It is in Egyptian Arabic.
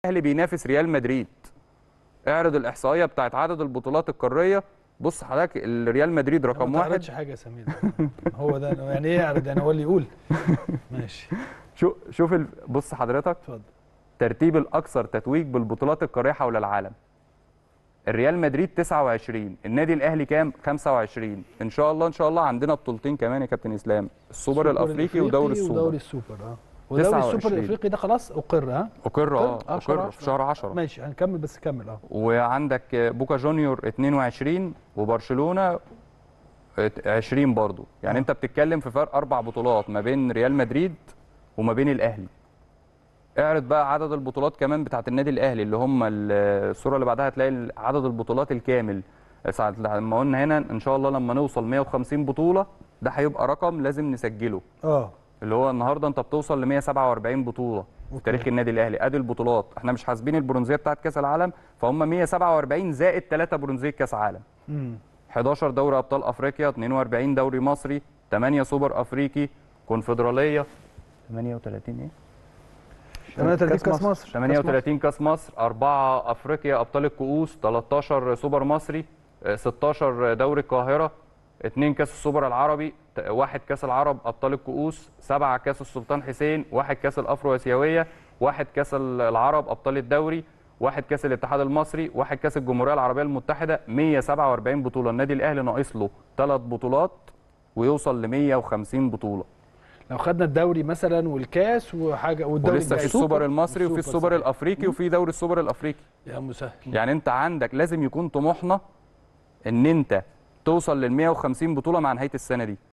الاهلي بينافس ريال مدريد اعرض الاحصائيه بتاعت عدد البطولات القاريه بص حضرتك الريال مدريد رقم ما واحد تعرضش حاجه يا سمير هو ده يعني ايه يعرض يعني هو اللي يقول ماشي شوف شوف ال... بص حضرتك اتفضل ترتيب الاكثر تتويج بالبطولات القاريه حول العالم الريال مدريد 29 النادي الاهلي كام 25 ان شاء الله ان شاء الله عندنا بطولتين كمان يا كابتن اسلام السوبر الافريقي ودوري السوبر ودوري السوبر اه ودوري 29. السوبر الافريقي ده خلاص اقر ها اقر اه آه، شهر اقر في شهر 10 ماشي هنكمل بس كمل اه وعندك بوكا جونيور 22 وبرشلونه 20 برضو يعني آه. انت بتتكلم في فرق اربع بطولات ما بين ريال مدريد وما بين الاهلي اعرض بقى عدد البطولات كمان بتاعت النادي الاهلي اللي هم ال- الصوره اللي بعدها هتلاقي عدد البطولات الكامل ساعة لما قلنا هنا ان شاء الله لما نوصل 150 بطوله ده هيبقى رقم لازم نسجله اه اللي هو النهارده انت بتوصل ل 147 بطوله في أوكي. تاريخ النادي الاهلي ادي البطولات احنا مش حاسبين البرونزيه بتاعت كاس العالم فهم 147 زائد 3 برونزيه كاس عالم امم 11 دوري ابطال افريقيا 42 دوري مصري 8 سوبر افريقي كونفدراليه 38 ايه 38 كاس مصر 38 كاس مصر 4 افريقيا ابطال الكؤوس 13 سوبر مصري آه، 16 دوري القاهره 2 كاس السوبر العربي ت- واحد كاس العرب ابطال الكؤوس 7 كاس السلطان حسين واحد كاس الافرو اسيويه واحد كاس ال- العرب ابطال الدوري واحد كاس الاتحاد المصري واحد كاس الجمهوريه العربيه المتحده 147 بطوله النادي الاهلي ناقص له ثلاث بطولات ويوصل ل 150 بطوله لو خدنا الدوري مثلا والكاس وحاجه والدوري ولسه في الجاي. السوبر المصري وفي السوبر صحيح. الافريقي وفي دوري السوبر الافريقي يا مسهل يعني انت عندك لازم يكون طموحنا ان انت توصل لل 150 بطوله مع نهايه السنه دي